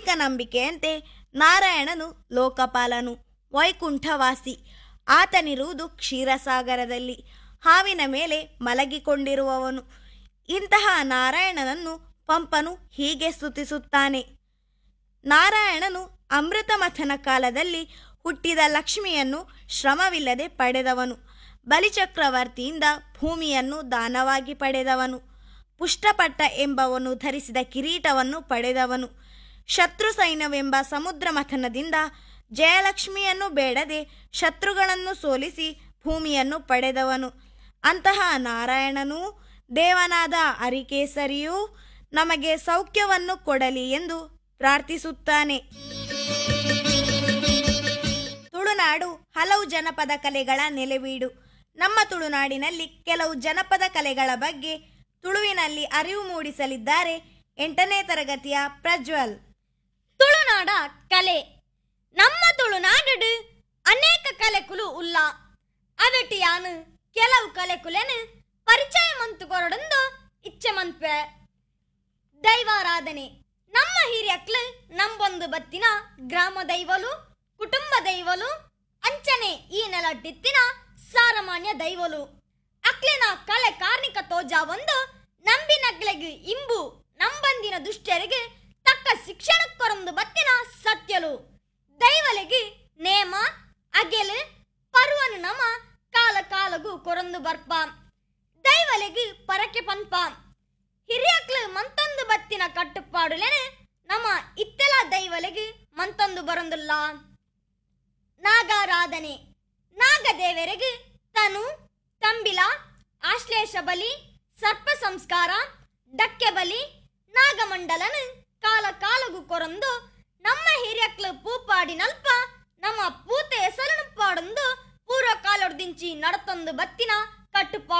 ಪೌರಾಣಿಕ ನಂಬಿಕೆಯಂತೆ ನಾರಾಯಣನು ಲೋಕಪಾಲನು ವೈಕುಂಠವಾಸಿ ಆತನಿರುವುದು ಕ್ಷೀರಸಾಗರದಲ್ಲಿ ಹಾವಿನ ಮೇಲೆ ಮಲಗಿಕೊಂಡಿರುವವನು ಇಂತಹ ನಾರಾಯಣನನ್ನು ಪಂಪನು ಹೀಗೆ ಸ್ತುತಿಸುತ್ತಾನೆ ನಾರಾಯಣನು ಅಮೃತ ಮಥನ ಕಾಲದಲ್ಲಿ ಹುಟ್ಟಿದ ಲಕ್ಷ್ಮಿಯನ್ನು ಶ್ರಮವಿಲ್ಲದೆ ಪಡೆದವನು ಬಲಿಚಕ್ರವರ್ತಿಯಿಂದ ಭೂಮಿಯನ್ನು ದಾನವಾಗಿ ಪಡೆದವನು ಪುಷ್ಟಪಟ್ಟ ಎಂಬವನು ಧರಿಸಿದ ಕಿರೀಟವನ್ನು ಪಡೆದವನು ಶತ್ರು ಸೈನ್ಯವೆಂಬ ಸಮುದ್ರ ಮಥನದಿಂದ ಜಯಲಕ್ಷ್ಮಿಯನ್ನು ಬೇಡದೆ ಶತ್ರುಗಳನ್ನು ಸೋಲಿಸಿ ಭೂಮಿಯನ್ನು ಪಡೆದವನು ಅಂತಹ ನಾರಾಯಣನೂ ದೇವನಾದ ಅರಿಕೇಸರಿಯೂ ನಮಗೆ ಸೌಖ್ಯವನ್ನು ಕೊಡಲಿ ಎಂದು ಪ್ರಾರ್ಥಿಸುತ್ತಾನೆ ತುಳುನಾಡು ಹಲವು ಜನಪದ ಕಲೆಗಳ ನೆಲೆವೀಡು ನಮ್ಮ ತುಳುನಾಡಿನಲ್ಲಿ ಕೆಲವು ಜನಪದ ಕಲೆಗಳ ಬಗ್ಗೆ ತುಳುವಿನಲ್ಲಿ ಅರಿವು ಮೂಡಿಸಲಿದ್ದಾರೆ ಎಂಟನೇ ತರಗತಿಯ ಪ್ರಜ್ವಲ್ ತುಳುನಾಡ ಕಲೆ ನಮ್ಮ ತುಳುನಾಡು ಅನೇಕ ಕಲೆಕುಲು ಉಲ್ಲ ಅವಟಿಯಾನು ಕೆಲವು ಕಲೆಕುಲೆನು ಪರಿಚಯ ಮಂತು ಕೊರಡೊಂದು ಇಚ್ಛೆ ಮಂತ್ವೆ ದೈವಾರಾಧನೆ ನಮ್ಮ ಹಿರಿಯಕ್ಲು ನಂಬೊಂದು ಬತ್ತಿನ ಗ್ರಾಮ ದೈವಲು ಕುಟುಂಬ ದೈವಲು ಅಂಚನೆ ಈ ನೆಲಟ್ಟಿತ್ತಿನ ಸಾರಮಾನ್ಯ ದೈವಲು ಅಕ್ಲಿನ ಕಲೆ ಕಾರ್ಣಿಕ ತೋಜ ಒಂದು ನಂಬಿನಗ್ಲೆಗ್ ಇಂಬು ನಂಬಂದಿನ ದುಷ್ಟರಿಗೆ ತಕ್ಕ ಶಿಕ್ಷಣ ಕೊರೊಂದು ಬತ್ತಿನ ಸತ್ಯಲು ದೈವಲೆಗೆ ನೇಮ ಅಗೆಲು ಪರ್ವನು ನಮ ಕಾಲ ಕಾಲಗು ಕೊರೊಂದು ಬರ್ಪ ದೈವಲೆಗೆ ಪರಕೆ ಪನ್ಪ ಹಿರಿಯಕ್ಲು ಮಂತೊಂದು ಬತ್ತಿನ ಕಟ್ಟುಪಾಡುಲೆನೆ ನಮ್ಮ ಇತ್ತೆಲ ದೈವಲೆಗೆ ಮಂತೊಂದು ಬರೊಂದುಲ್ಲ ನಾಗಾರಾಧನೆ ನಾಗದೇವರಿಗೆ ತನು ತಂಬಿಲ ಆಶ್ಲೇಷ ಬಲಿ ಸರ್ಪ ಸಂಸ್ಕಾರ ಡಕ್ಕೆ ಬಲಿ ನಾಗಮಂಡಲನು ಕಾಲ ಕಾಲಗು ಕೊರೊಂದು ನಮ್ಮ ಹಿರಿಯಕ್ಲು ಪೂಪಾಡಿನಲ್ಪ ನಮ್ಮ ಪೂತೆ ಹೆಸರನ್ನು ಪಾಡೊಂದು ಪೂರ್ವ ಕಾಲೊಡ್ದಿಂಚಿ ನಡತೊಂದು ಬತ್ತಿನ ಕಟ್ಟುಪಾಡು